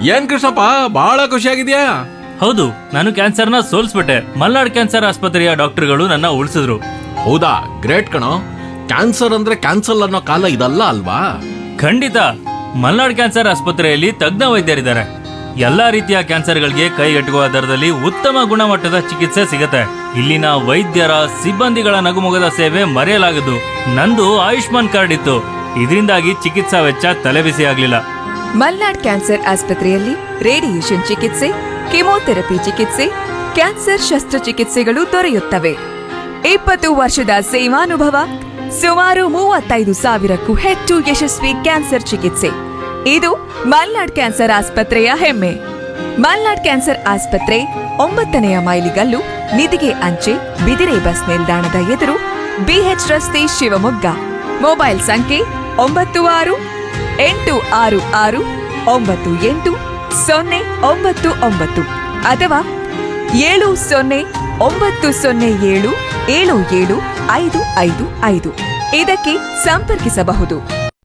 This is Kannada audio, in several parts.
ಏನ್ ಕೃಷ್ಣಪ್ಪ ಬಹಳ ಖುಷಿಯಾಗಿದ್ಯಾ ಹೌದು ನಾನು ಕ್ಯಾನ್ಸರ್ನ ಸೋಲ್ಸ್ಬಿಟ್ಟೆ ಮಲ್ನಾಡ್ ಕ್ಯಾನ್ಸರ್ ಆಸ್ಪತ್ರೆಯ ಡಾಕ್ಟರ್ಗಳು ನನ್ನ ಉಳಿಸಿದ್ರು ಹೌದಾ ಗ್ರೇಟ್ ಕಣೋ ಕ್ಯಾನ್ಸರ್ ಅಂದ್ರೆ ಕ್ಯಾನ್ಸಲ್ ಅನ್ನೋ ಕಾಲ ಇದಲ್ಲ ಅಲ್ವಾ ಖಂಡಿತ ಮಲ್ನಾಡ್ ಕ್ಯಾನ್ಸರ್ ಆಸ್ಪತ್ರೆಯಲ್ಲಿ ತಜ್ಞ ವೈದ್ಯರಿದ್ದಾರೆ ಎಲ್ಲಾ ರೀತಿಯ ಕ್ಯಾನ್ಸರ್ಗಳಿಗೆ ಕೈಗೆಟುಕುವ ದರದಲ್ಲಿ ಉತ್ತಮ ಗುಣಮಟ್ಟದ ಚಿಕಿತ್ಸೆ ಸಿಗತ್ತೆ ಇಲ್ಲಿನ ವೈದ್ಯರ ಸಿಬ್ಬಂದಿಗಳ ನಗುಮೊಗದ ಸೇವೆ ಮರೆಯಲಾಗದು ನಂದು ಆಯುಷ್ಮಾನ್ ಕಾರ್ಡ್ ಇತ್ತು ಇದರಿಂದಾಗಿ ಚಿಕಿತ್ಸಾ ವೆಚ್ಚ ತಲೆಬಿಸಿ ಆಗ್ಲಿಲ್ಲ ಮಲ್ನಾಡ್ ಕ್ಯಾನ್ಸರ್ ಆಸ್ಪತ್ರೆಯಲ್ಲಿ ರೇಡಿಯೇಷನ್ ಚಿಕಿತ್ಸೆ ಕೆಮೊಥೆರಪಿ ಚಿಕಿತ್ಸೆ ಕ್ಯಾನ್ಸರ್ ಶಸ್ತ್ರಚಿಕಿತ್ಸೆಗಳು ದೊರೆಯುತ್ತವೆ ಇಪ್ಪತ್ತು ವರ್ಷದ ಸೇವಾನುಭವ ಸುಮಾರು ಮೂವತ್ತೈದು ಸಾವಿರಕ್ಕೂ ಹೆಚ್ಚು ಯಶಸ್ವಿ ಕ್ಯಾನ್ಸರ್ ಚಿಕಿತ್ಸೆ ಇದು ಮಲ್ನಾಡ್ ಕ್ಯಾನ್ಸರ್ ಆಸ್ಪತ್ರೆಯ ಹೆಮ್ಮೆ ಮಲ್ನಾಡ್ ಕ್ಯಾನ್ಸರ್ ಆಸ್ಪತ್ರೆ ಒಂಬತ್ತನೆಯ ಮೈಲಿಗಲ್ಲು ನಿಧಿಗೆ ಅಂಚೆ ಬಿದಿರೆ ಬಸ್ ನಿಲ್ದಾಣದ ಎದುರು ಬಿಎಚ್ ರಸ್ತೆ ಶಿವಮೊಗ್ಗ ಮೊಬೈಲ್ ಸಂಖ್ಯೆ ಒಂಬತ್ತು ಆರು ಎಂಟು ಆರು ಆರು ಒಂಬತ್ತು ಎಂಟು ಸೊನ್ನೆ ಒಂಬತ್ತು ಒಂಬತ್ತು ಅಥವಾ ಏಳು ಸೊನ್ನೆ ಒಂಬತ್ತು ಸೊನ್ನೆ ಏಳು ಏಳು ಏಳು ಐದು ಐದು ಐದು ಇದಕ್ಕೆ ಸಂಪರ್ಕಿಸಬಹುದು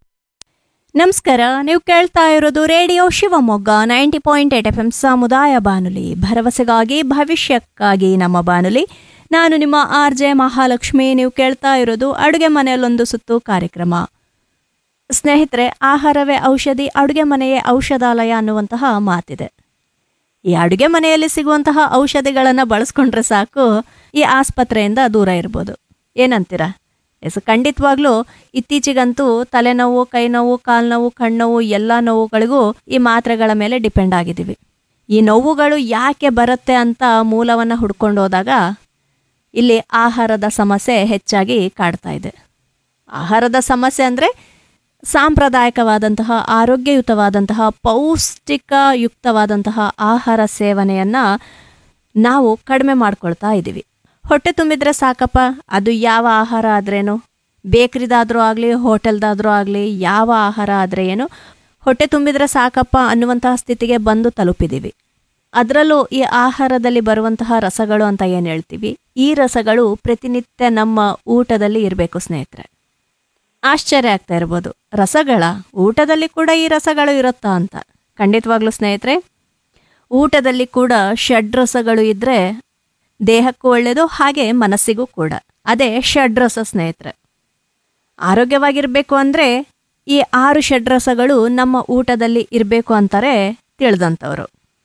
ನಮಸ್ಕಾರ ನೀವು ಕೇಳ್ತಾ ಇರೋದು radio Shivamogga ninety point eight F M ಸಮುದಾಯ ಬಾನುಲಿ ಭರವಸೆಗಾಗಿ ಭವಿಷ್ಯಕ್ಕಾಗಿ ನಮ್ಮ ಬಾನುಲಿ ನಾನು ನಿಮ್ಮ ಆರ್ ಜೆ ಮಹಾಲಕ್ಷ್ಮಿ ನೀವು ಕೇಳ್ತಾ ಇರೋದು ಅಡುಗೆ ಮನೆಯಲ್ಲೊಂದು ಸುತ್ತು ಕಾರ್ಯಕ್ರಮ ಸ್ನೇಹಿತರೆ ಆಹಾರವೇ ಔಷಧಿ ಅಡುಗೆ ಮನೆಯೇ ಔಷಧಾಲಯ ಅನ್ನುವಂತಹ ಮಾತಿದೆ ಈ ಅಡುಗೆ ಮನೆಯಲ್ಲಿ ಸಿಗುವಂತಹ ಔಷಧಿಗಳನ್ನು ಬಳಸ್ಕೊಂಡ್ರೆ ಸಾಕು ಈ ಆಸ್ಪತ್ರೆಯಿಂದ ದೂರ ಇರ್ಬೋದು ಏನಂತೀರಾ ಎಸ್ ಖಂಡಿತವಾಗ್ಲೂ ಇತ್ತೀಚೆಗಂತೂ ತಲೆನೋವು ಕೈ ನೋವು ಕಾಲು ನೋವು ಕಣ್ಣೋವು ಎಲ್ಲ ನೋವುಗಳಿಗೂ ಈ ಮಾತ್ರೆಗಳ ಮೇಲೆ ಡಿಪೆಂಡ್ ಆಗಿದ್ದೀವಿ ಈ ನೋವುಗಳು ಯಾಕೆ ಬರುತ್ತೆ ಅಂತ ಮೂಲವನ್ನು ಹುಡ್ಕೊಂಡು ಹೋದಾಗ ಇಲ್ಲಿ ಆಹಾರದ ಸಮಸ್ಯೆ ಹೆಚ್ಚಾಗಿ ಕಾಡ್ತಾ ಇದೆ ಆಹಾರದ ಸಮಸ್ಯೆ ಅಂದರೆ ಸಾಂಪ್ರದಾಯಿಕವಾದಂತಹ ಆರೋಗ್ಯಯುತವಾದಂತಹ ಪೌಷ್ಟಿಕಯುಕ್ತವಾದಂತಹ ಆಹಾರ ಸೇವನೆಯನ್ನು ನಾವು ಕಡಿಮೆ ಮಾಡ್ಕೊಳ್ತಾ ಇದ್ದೀವಿ ಹೊಟ್ಟೆ ತುಂಬಿದ್ರೆ ಸಾಕಪ್ಪ ಅದು ಯಾವ ಆಹಾರ ಆದ್ರೇನು ಬೇಕ್ರಿದಾದ್ರೂ ಆಗಲಿ ಹೋಟೆಲ್ದಾದ್ರೂ ಆಗಲಿ ಯಾವ ಆಹಾರ ಆದರೆ ಏನು ಹೊಟ್ಟೆ ತುಂಬಿದ್ರೆ ಸಾಕಪ್ಪ ಅನ್ನುವಂತಹ ಸ್ಥಿತಿಗೆ ಬಂದು ತಲುಪಿದ್ದೀವಿ ಅದರಲ್ಲೂ ಈ ಆಹಾರದಲ್ಲಿ ಬರುವಂತಹ ರಸಗಳು ಅಂತ ಏನು ಹೇಳ್ತೀವಿ ಈ ರಸಗಳು ಪ್ರತಿನಿತ್ಯ ನಮ್ಮ ಊಟದಲ್ಲಿ ಇರಬೇಕು ಸ್ನೇಹಿತರೆ ಆಶ್ಚರ್ಯ ಆಗ್ತಾ ಇರ್ಬೋದು ರಸಗಳ ಊಟದಲ್ಲಿ ಕೂಡ ಈ ರಸಗಳು ಇರುತ್ತಾ ಅಂತ ಖಂಡಿತವಾಗ್ಲೂ ಸ್ನೇಹಿತರೆ ಊಟದಲ್ಲಿ ಕೂಡ ಷಡ್ರಸಗಳು ಇದ್ದರೆ ದೇಹಕ್ಕೂ ಒಳ್ಳೆಯದು ಹಾಗೆ ಮನಸ್ಸಿಗೂ ಕೂಡ ಅದೇ ಷಡ್ರಸ ಸ್ನೇಹಿತರೆ ಆರೋಗ್ಯವಾಗಿರಬೇಕು ಅಂದರೆ ಈ ಆರು ಷಡ್ರಸಗಳು ನಮ್ಮ ಊಟದಲ್ಲಿ ಇರಬೇಕು ಅಂತಾರೆ ತಿಳಿದಂಥವ್ರು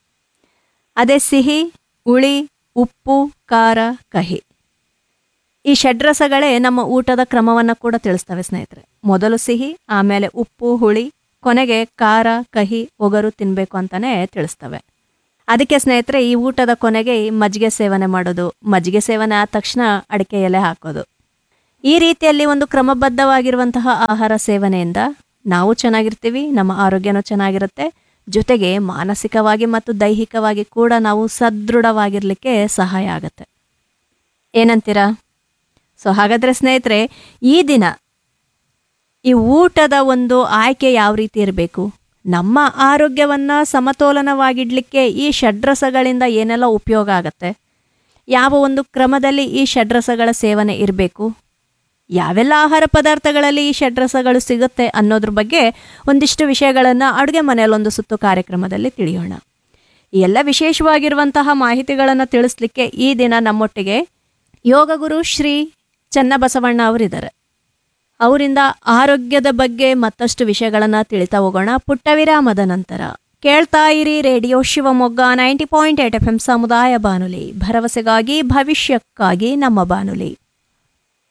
ಅದೇ ಸಿಹಿ ಉಳಿ ಉಪ್ಪು ಖಾರ ಕಹಿ ಈ ಷಡ್ರಸಗಳೇ ನಮ್ಮ ಊಟದ ಕ್ರಮವನ್ನು ಕೂಡ ತಿಳಿಸ್ತವೆ ಸ್ನೇಹಿತರೆ ಮೊದಲು ಸಿಹಿ ಆಮೇಲೆ ಉಪ್ಪು ಹುಳಿ ಕೊನೆಗೆ ಖಾರ ಕಹಿ ಒಗರು ತಿನ್ನಬೇಕು ಅಂತಾನೆ ತಿಳಿಸ್ತವೆ ಅದಕ್ಕೆ ಸ್ನೇಹಿತರೆ ಈ ಊಟದ ಕೊನೆಗೆ ಈ ಮಜ್ಜಿಗೆ ಸೇವನೆ ಮಾಡೋದು ಮಜ್ಜಿಗೆ ಸೇವನೆ ಆದ ತಕ್ಷಣ ಅಡಿಕೆ ಎಲೆ ಹಾಕೋದು ಈ ರೀತಿಯಲ್ಲಿ ಒಂದು ಕ್ರಮಬದ್ಧವಾಗಿರುವಂತಹ ಆಹಾರ ಸೇವನೆಯಿಂದ ನಾವು ಚೆನ್ನಾಗಿರ್ತೀವಿ ನಮ್ಮ ಆರೋಗ್ಯನೂ ಚೆನ್ನಾಗಿರುತ್ತೆ ಜೊತೆಗೆ ಮಾನಸಿಕವಾಗಿ ಮತ್ತು ದೈಹಿಕವಾಗಿ ಕೂಡ ನಾವು ಸದೃಢವಾಗಿರಲಿಕ್ಕೆ ಸಹಾಯ ಆಗುತ್ತೆ ಏನಂತೀರಾ ಸೊ ಹಾಗಾದರೆ ಸ್ನೇಹಿತರೆ ಈ ದಿನ ಈ ಊಟದ ಒಂದು ಆಯ್ಕೆ ಯಾವ ರೀತಿ ಇರಬೇಕು ನಮ್ಮ ಆರೋಗ್ಯವನ್ನು ಸಮತೋಲನವಾಗಿಡ್ಲಿಕ್ಕೆ ಈ ಷಡ್ರಸಗಳಿಂದ ಏನೆಲ್ಲ ಉಪಯೋಗ ಆಗುತ್ತೆ ಯಾವ ಒಂದು ಕ್ರಮದಲ್ಲಿ ಈ ಷಡ್ರಸಗಳ ಸೇವನೆ ಇರಬೇಕು ಯಾವೆಲ್ಲ ಆಹಾರ ಪದಾರ್ಥಗಳಲ್ಲಿ ಈ ಷಡ್ರಸಗಳು ಸಿಗುತ್ತೆ ಅನ್ನೋದ್ರ ಬಗ್ಗೆ ಒಂದಿಷ್ಟು ವಿಷಯಗಳನ್ನು ಅಡುಗೆ ಮನೆಯಲ್ಲೊಂದು ಸುತ್ತು ಕಾರ್ಯಕ್ರಮದಲ್ಲಿ ತಿಳಿಯೋಣ ಈ ಎಲ್ಲ ವಿಶೇಷವಾಗಿರುವಂತಹ ಮಾಹಿತಿಗಳನ್ನು ತಿಳಿಸ್ಲಿಕ್ಕೆ ಈ ದಿನ ನಮ್ಮೊಟ್ಟಿಗೆ ಯೋಗಗುರು ಶ್ರೀ ಚನ್ನಬಸವಣ್ಣ ಅವರಿದ್ದಾರೆ ಅವರಿಂದ ಆರೋಗ್ಯದ ಬಗ್ಗೆ ಮತ್ತಷ್ಟು ವಿಷಯಗಳನ್ನು ತಿಳಿತಾ ಹೋಗೋಣ ಪುಟ್ಟ ವಿರಾಮದ ನಂತರ ಕೇಳ್ತಾ ಇರಿ radio Shivamogga ninety point eight F M ಸಮುದಾಯ ಬಾನುಲಿ ಭರವಸೆಗಾಗಿ ಭವಿಷ್ಯಕ್ಕಾಗಿ ನಮ್ಮ ಬಾನುಲಿ